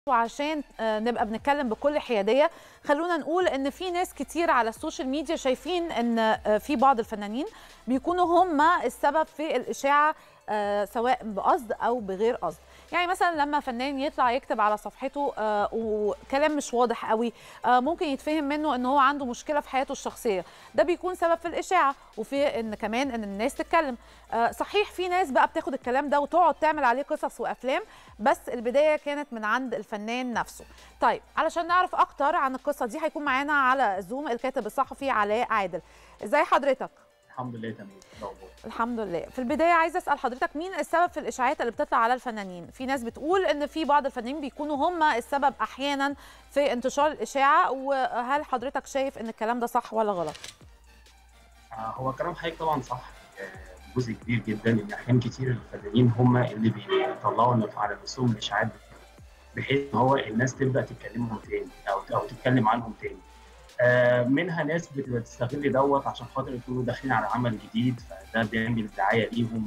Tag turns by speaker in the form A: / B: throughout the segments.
A: وعشان آه، نبقى بنتكلم بكل حياديه خلونا نقول ان في ناس كتير على السوشيال ميديا شايفين ان آه، في بعض الفنانين بيكونوا هم السبب في الاشاعه آه، سواء بقصد او بغير قصد يعني مثلا لما فنان يطلع يكتب على صفحته آه، وكلام مش واضح قوي آه، ممكن يتفهم منه ان هو عنده مشكله في حياته الشخصيه ده بيكون سبب في الاشاعه وفي ان كمان ان الناس تتكلم آه، صحيح في ناس بقى بتاخد الكلام ده وتقعد تعمل عليه قصص وافلام بس البدايه كانت من عند الفنان نفسه طيب علشان نعرف اكتر عن القصه دي هيكون معانا على زوم الكاتب الصحفي علاء عادل ازاي حضرتك
B: الحمد لله تمام الأخبار.
A: الحمد لله في البدايه عايزه اسال حضرتك مين السبب في الاشاعات اللي بتطلع على الفنانين في ناس بتقول ان في بعض الفنانين بيكونوا هم السبب احيانا في انتشار الاشاعه وهل حضرتك شايف ان الكلام ده صح ولا غلط
B: آه، هو كلام حضرتك طبعا صح آه، جزء كبير جدا ان احيان كتير الفنانين هم اللي بيطلعوا إن على نفسهم الاشاعات دي، بحيث ان هو الناس تبدا تتكلمهم تاني او او تتكلم عنهم تاني آه، منها ناس بتستغل دوت عشان خاطر يكونوا داخلين على عمل جديد فده بيعمل دعايه ليهم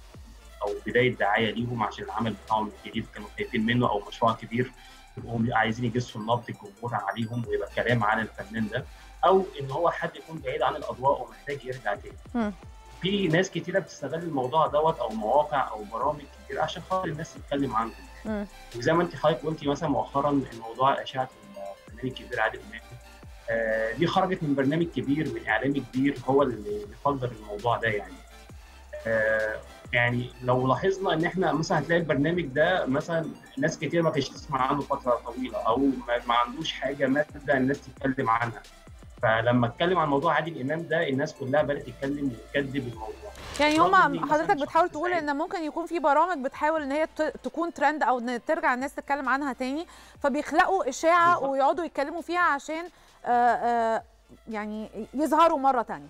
B: او بدايه دعايه ليهم عشان العمل بتاعهم الجديد كانوا خايفين منه او مشروع كبير يبقوا عايزين يجسوا النبض الجمهور عليهم ويبقى كلام عن الفنان ده او ان هو حد يكون بعيد عن الاضواء ومحتاج يرجع تاني.
A: مم.
B: في ناس كتيره بتستغل الموضوع دوت او مواقع او برامج كتير عشان خاطر الناس تتكلم عنهم.
A: مم.
B: وزي ما انت حضرتك قلتي مثلا مؤخرا الموضوع اشاعه الفنان الكبير عادل امام آه، دي خرجت من برنامج كبير من اعلامي كبير هو اللي فجر الموضوع ده يعني. آه، يعني لو لاحظنا ان احنا مثلا هتلاقي البرنامج ده مثلا ناس كتير ما كانتش تسمع عنه فتره طويله او ما, ما عندوش حاجه ما تبدا الناس تتكلم عنها. فلما اتكلم عن موضوع عادل امام ده الناس كلها بدات تتكلم وتكذب الموضوع.
A: يعني
B: رغم إن
A: هما
B: مثلاً
A: حضرتك بتحاول
B: شخص
A: تقول
B: سعيد.
A: ان ممكن يكون في برامج بتحاول ان هي ت- تكون ترند او ان ترجع الناس تتكلم عنها تاني فبيخلقوا اشاعه
B: بالظبط.
A: ويقعدوا يتكلموا فيها عشان آه، آه، يعني يظهروا مره تانية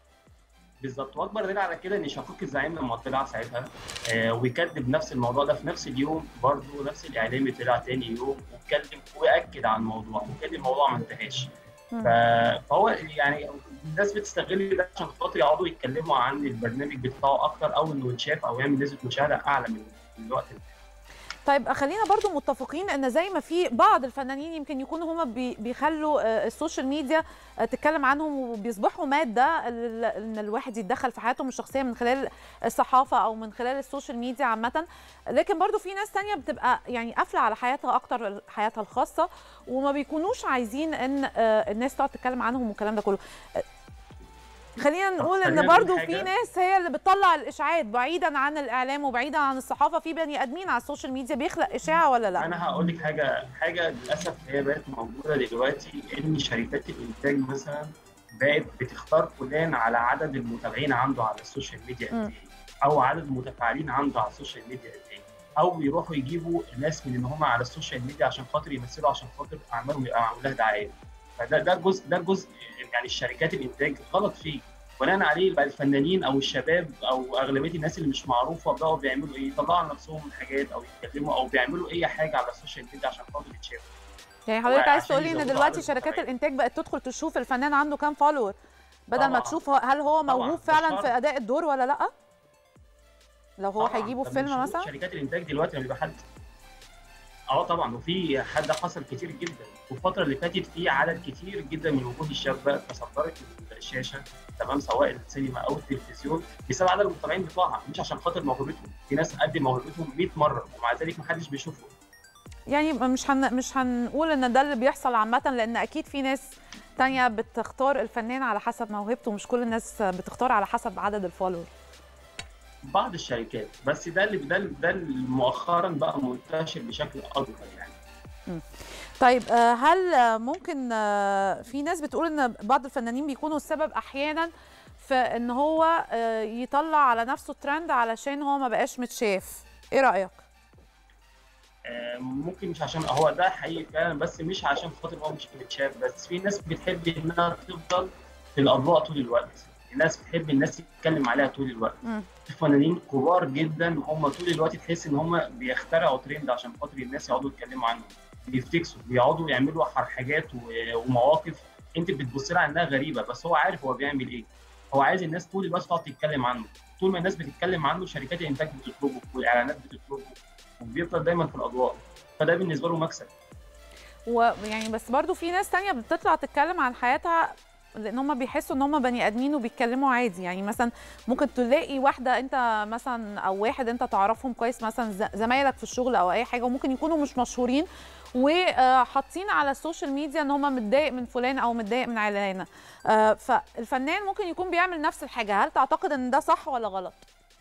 B: بالظبط واكبر دليل على كده ان شقيق الزعيم لما طلع ساعتها آه ويكذب نفس الموضوع ده في نفس اليوم برضه نفس الاعلامي طلع تاني يوم واتكلم واكد على الموضوع وكان الموضوع ما انتهاش
A: مم.
B: ف- فهو يعني الناس بتستغل ده عشان خاطر يقعدوا يتكلموا عن البرنامج بتاعه اكتر او انه يتشاف او يعمل نسبه مشاهده اعلى من من الوقت ده.
A: طيب خلينا برضو متفقين ان زي ما في بعض الفنانين يمكن يكونوا هما بي- بيخلوا آه، السوشيال ميديا آه، تتكلم عنهم وبيصبحوا ماده ال- ان الواحد يتدخل في حياتهم الشخصيه من خلال الصحافه او من خلال السوشيال ميديا عامه لكن برضو في ناس تانية بتبقى يعني قافله على حياتها اكتر حياتها الخاصه وما بيكونوش عايزين ان آه، الناس تقعد تتكلم عنهم والكلام ده كله آه، خلينا نقول
B: خلينا
A: ان
B: نقول
A: برضو في
B: حاجة.
A: ناس هي اللي بتطلع الاشاعات بعيدا عن الاعلام وبعيدا عن الصحافه في بني ادمين على السوشيال ميديا بيخلق اشاعه ولا لا
B: انا هقول لك حاجه حاجه للاسف هي بقت موجوده دلوقتي ان شركات الانتاج مثلا بقت بتختار فلان على عدد المتابعين عنده على السوشيال ميديا قد
A: مم.
B: ايه او عدد المتفاعلين عنده على السوشيال ميديا قد ايه او يروحوا يجيبوا ناس من ان هم على السوشيال ميديا عشان خاطر يمثلوا عشان خاطر اعمالهم يبقى معمول لها دعايه فده ده جزء ده جزء يعني الشركات الانتاج غلط فيه بناء عليه بقى الفنانين او الشباب او اغلبيه الناس اللي مش معروفه بقوا بيعملوا ايه؟ يطلعوا عن نفسهم حاجات او يتكلموا او بيعملوا اي حاجه على السوشيال ميديا عشان خاطر يتشافوا.
A: يعني حضرتك عايز
B: وعشان
A: تقولي ان
B: يزودوا
A: دلوقتي
B: عدد
A: شركات
B: المتابعين.
A: الانتاج بقت تدخل تشوف الفنان عنده كام فولور بدل ما
B: طبعاً.
A: تشوف هو- هل هو
B: طبعاً،
A: موهوب
B: ده
A: فعلا
B: شرط.
A: في اداء الدور ولا لا لو هو
B: طبعاً.
A: هيجيبه في
B: طب
A: فيلم
B: مش
A: مثلا
B: شركات الانتاج دلوقتي لما بيبقى حد اه طبعا وفي حد حصل كتير جدا والفتره اللي فاتت في عدد كتير جدا من وجوه الشابه تصدرت الشاشه تمام سواء السينما او التلفزيون بسبب عدد المتابعين بتوعها مش عشان خاطر موهبتهم في ناس قدم موهبتهم 100 مره ومع ذلك ما حدش بيشوفهم
A: يعني مش هن... مش هنقول ان ده اللي بيحصل عامه لان اكيد في ناس تانية بتختار الفنان على حسب موهبته مش كل الناس بتختار على حسب عدد الفولور
B: بعض الشركات بس ده اللي ده ده اللي مؤخرا بقى منتشر بشكل اكبر يعني
A: طيب آه، هل آه، ممكن آه، في ناس بتقول ان بعض الفنانين بيكونوا السبب احيانا في ان هو آه، يطلع على نفسه ترند علشان هو ما بقاش متشاف ايه رايك
B: آه، ممكن مش عشان هو ده حقيقي فعلا بس مش عشان خاطر هو مش متشاف بس في ناس بتحب انها تفضل في الاضواء طول الوقت الناس بتحب الناس تتكلم عليها طول الوقت
A: مم.
B: في فنانين كبار جدا هم طول الوقت تحس ان هم بيخترعوا ترند عشان خاطر الناس يقعدوا يتكلموا عنهم بيفتكسوا بيقعدوا يعملوا حر- حاجات و- ومواقف انت بتبص لها انها غريبه بس هو عارف هو بيعمل ايه هو عايز الناس طول الوقت تقعد تتكلم عنه طول ما الناس بتتكلم عنه شركات الانتاج بتطلبه والاعلانات بتطلبه وبيفضل دايما في الاضواء فده بالنسبه له مكسب
A: ويعني بس برضو في ناس تانية بتطلع تتكلم عن حياتها لان هم بيحسوا ان هم بني ادمين وبيتكلموا عادي يعني مثلا ممكن تلاقي واحده انت مثلا او واحد انت تعرفهم كويس مثلا زمايلك في الشغل او اي حاجه وممكن يكونوا مش مشهورين وحاطين على السوشيال ميديا ان هم متضايق من فلان او متضايق من علانه فالفنان ممكن يكون بيعمل نفس الحاجه هل تعتقد ان ده صح ولا غلط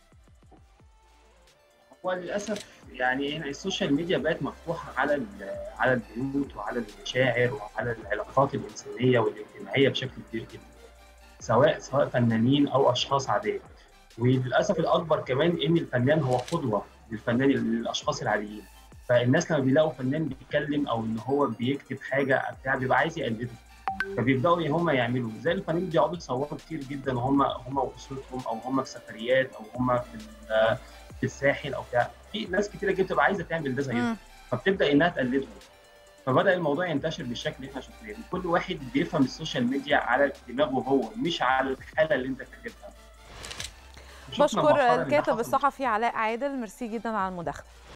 B: هو للاسف يعني هنا السوشيال ميديا بقت مفتوحه على على البيوت وعلى المشاعر وعلى العلاقات الانسانيه والاجتماعيه بشكل كبير جدا سواء سواء فنانين او اشخاص عاديه وللاسف الاكبر كمان ان الفنان هو قدوه للفنان للاشخاص العاديين فالناس لما بيلاقوا فنان بيتكلم او ان هو بيكتب حاجه بتاع بيبقى عايز يقلده فبيبداوا هم يعملوا زي الفنانين بيقعدوا يصوروا كتير جدا وهم هم واسرتهم او هم في سفريات او هم في في الساحل او بتاع في ناس كتيره جدا بتبقى عايزه تعمل ده زيهم فبتبدا انها تقلدهم فبدا الموضوع ينتشر بالشكل اللي احنا شفناه كل واحد بيفهم السوشيال ميديا على دماغه هو مش على الحاله اللي انت كاتبها
A: بشكر الكاتب الصحفي علاء عادل ميرسي جدا على المداخله